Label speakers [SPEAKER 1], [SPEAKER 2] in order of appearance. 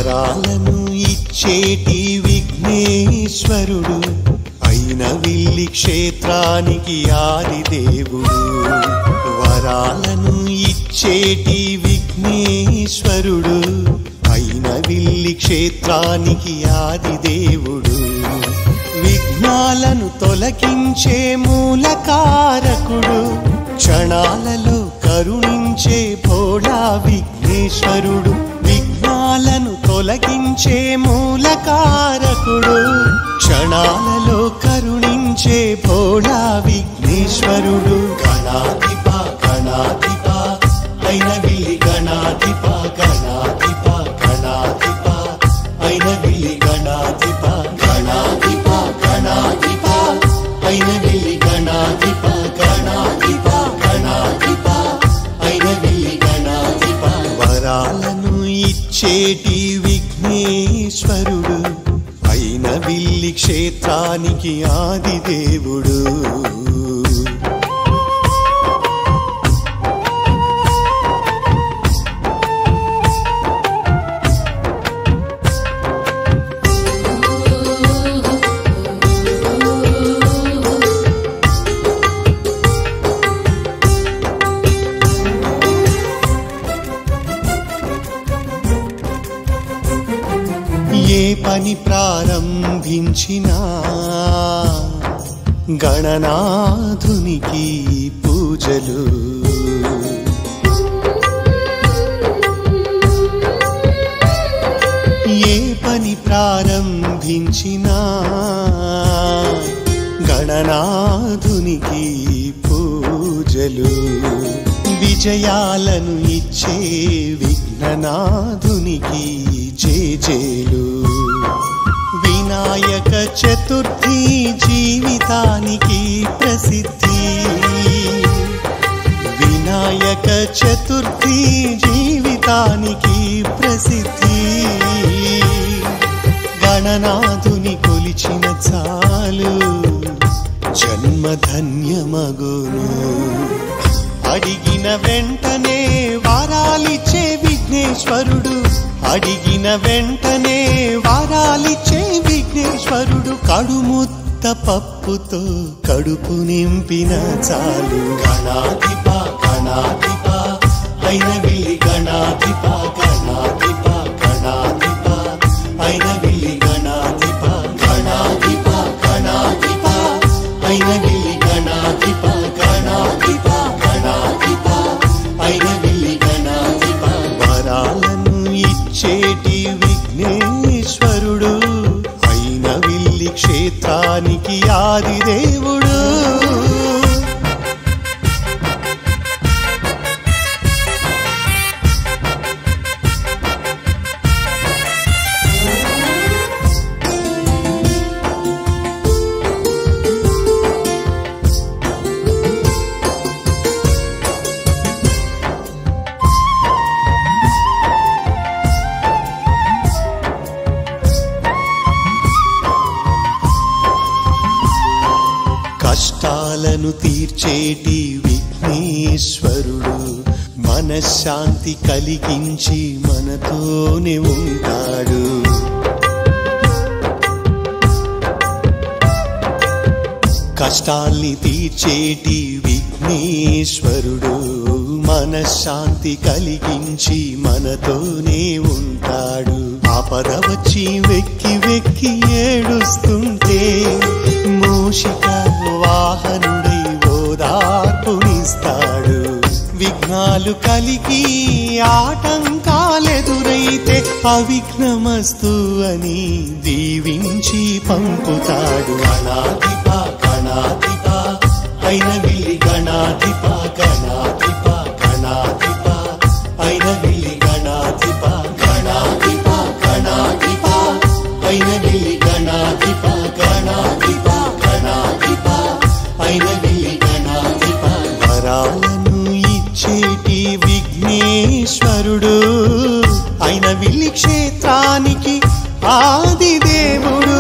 [SPEAKER 1] వరాలను ఇచ్చేటి విఘ్నేశ్వరుడు అయిన విల్లి క్షేత్రానికి ఆది దేవుడు వరాలను ఇచ్చేటి విఘ్నేశ్వరుడు అయిన విల్లి క్షేత్రానికి ఆది దేవుడు విఘ్నాలను తొలగించే మూలకారకుడు క్షణాలలో కరుణించే భోళా విఘ్నేశ్వరుడు విఘ్నాలను తొలగించే మూలకారకుడు క్షణాలలో కరుణించే భోళా విఘ్నేశ్వరుడు గణాధిప గణాధిప అయిన విల్లి గణాధిప గణాధిప గణాధిప అయిన విల్లి గణాధిప గణాధిప గణాధిప అయిన విల్లి గణాధిప గణాధిప గణాధిప అయిన విల్లి గణాధిప వరాలను ఇచ్చేటి విఘ్నేశ్వరుడు అయిన విల్లి క్షేత్రానికి ఆది దేవుడు ఏ పని ప్రారంభించినా గణనాథునికి పూజలు ఏ పని ప్రారంభించినా గణనాథునికి పూజలు విజయాలను ఇచ్చే విఘ్ననాథునికి చేజేలు వినాయక చతుర్థి జీవితానికి ప్రసిద్ధి వినాయక చతుర్థి జీవితానికి ప్రసిద్ధి గణనాథుని కొలిచిన చాలు జన్మధన్యమగును అడిగిన వెంటనే వారాలిచ్చే విఘ్నేశ్వరుడు అడిగిన వెంటనే వారాలిచ్చే విఘ్నేశ్వరుడు కడుముత్త పప్పుతో కడుపు నింపిన చాలు గణాధిప గణాధిప అయిన విల్లి గణాధిప గణాధిప గణాధిప అయిన విల్లి గణాధిప గణాధిప గణాధిప అయిన విల్లి గణాధిప గణాధిప గణాధిప అయిన విల్లి గణాధిప వరాలను ఇచ్చేటి విఘ్నేశ్వరుడు అయిన విల్లి క్షేత్రానికి ఆది దేవుడు కష్టాలను తీర్చేటి విఘ్నేశ్వరుడు మనశ్శాంతి కలిగించి మనతోనే ఉంటాడు కష్టాల్ని తీర్చేటి విఘ్నేశ్వరుడు మనశ్శాంతి కలిగించి మనతోనే ఉంటాడు ఆపద వచ్చి వెక్కి వెక్కి ఏడుస్తుంటే మూషిక వాహనుడై ఓదార్పునిస్తాడు విఘ్నాలు కలిగి ఆటంకాలెదురైతే అవిఘ్నమస్తు అని దీవించి పంపుతాడు గణాధిప గణాధిప అయిన విల్లి గణాధిప గణాధిప గణాధిప అయిన విల్లి గణాధిప గణాధిప గణాధిప అయిన విల్లి గణాధిప గణాధిప గణాధిప అయిన విల్లి గణాధిప వరాలను ఇచ్చేటి విఘ్నేశ్వరుడు అయిన విల్లి క్షేత్రానికి ఆది దేవుడు